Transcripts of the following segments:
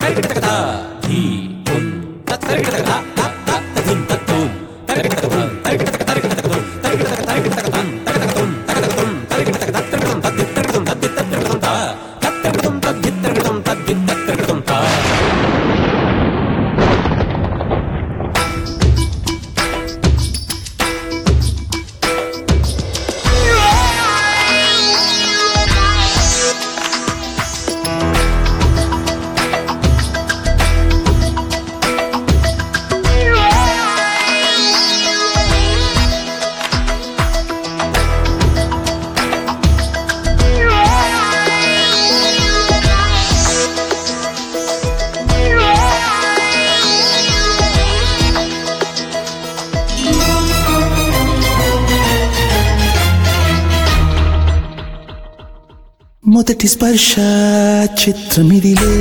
మొదటి స్పర్శ చిత్రమిదిలే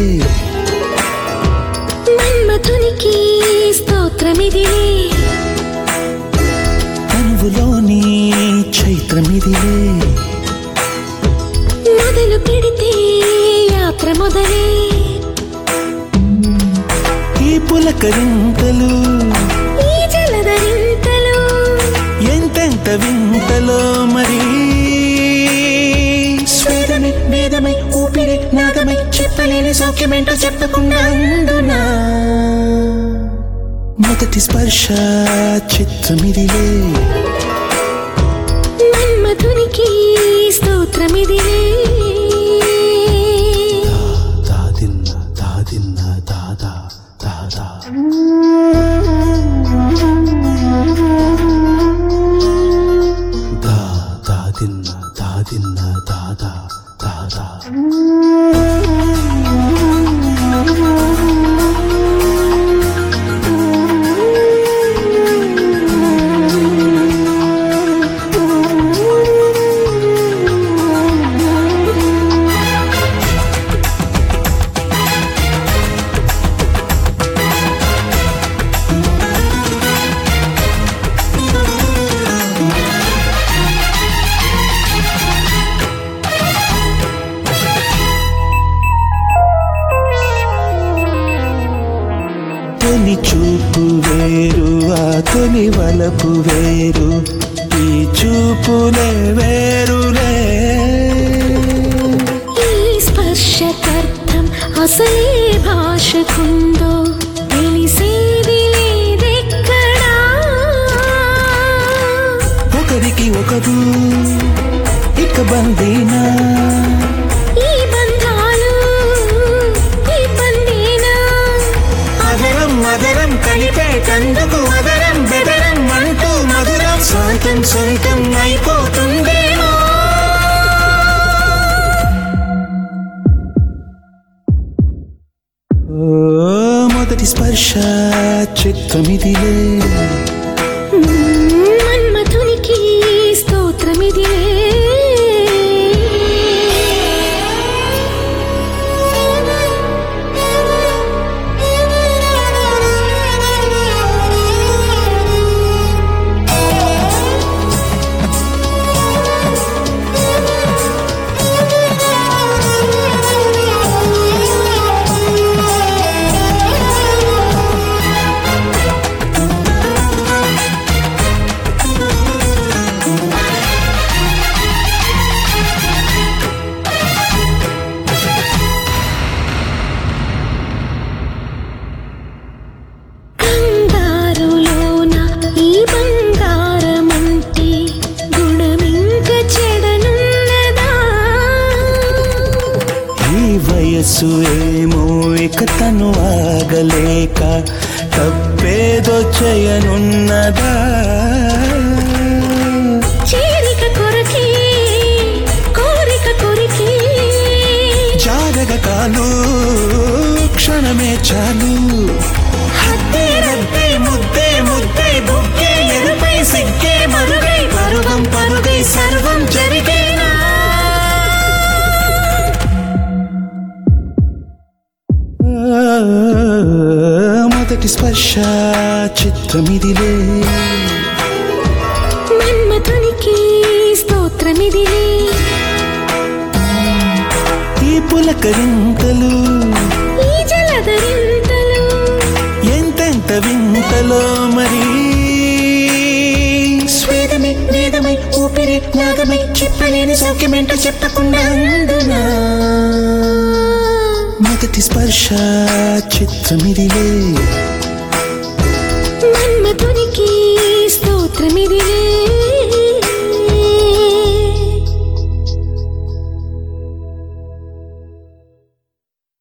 మన్మథునికి స్తోత్రమిదిలే అనువులోని చైత్రమిదిలే మొదలు పెడితే యాత్ర మొదలే ఈ పులకరింతలు ఈ జలధరింతలు ఎంతెంత వింతలో మరి స్వేదమై వేదమై ఊపిరి నాదమై చెప్పలేని సౌఖ్యమేంటో చెప్పకుండా అందునా మొదటి స్పర్శ చిత్రమిదిలే మన్మథునికి స్తోత్రమిదిలే దాదిన్న దాదిన్న దాదా దాదా దా దాదిన్న దాదిన్న దాదా దాదా తొలి చూపు వేరు ఆ తొలి వలపు వేరు ఈ చూపులే వేరులే ఈ స్పర్శకర్థం అసలే భాషకుందో తెలిసేది లేదెక్కడా ఒకరికి ఒకరు ఇక బందీనా ఈ బంధాలు ఈ బందేనా అదరం మదరం కలిపేటందుకు అదరం బెదరం అంటూ మధురం సొంతం సొంతం అయిపోతుందేమో ఓ, మొదటి స్పర్శ చిత్రమిదిలే మన్మథునికి స్తోత్రమిదిలే కంగారులోన ఈ బంగారమంటే గుణమింక చెడనున్నదా ఈ వయస్సు ఏమో ఇక తను ఆగలేక తప్పేదో చేయనున్నదా చేరిక కొరకే కోరిక కొరికే జారగ కాలు క్షణమే చాలు హద్దే రద్దే ముద్దే ముద్దే బుక్కే ఎరుపై సిగ్గే మరుగై పరుగం పరుగై సర్వం జరిగేనా మొదటి స్పర్శ చిత్రమిదిలే మన్మథునికి స్తోత్రమిదిలే ఈ పులకరింతలు ఈ జలధరింతలు కలలో మరి స్వేదమై వేదమై ఊపిరి నాగమై చెప్పలేని సౌఖ్యమేంటో చెప్పకుండా అందునా మొదటి స్పర్శ చిత్రమిదిలే మన్మధునికి స్తోత్రమిదిలే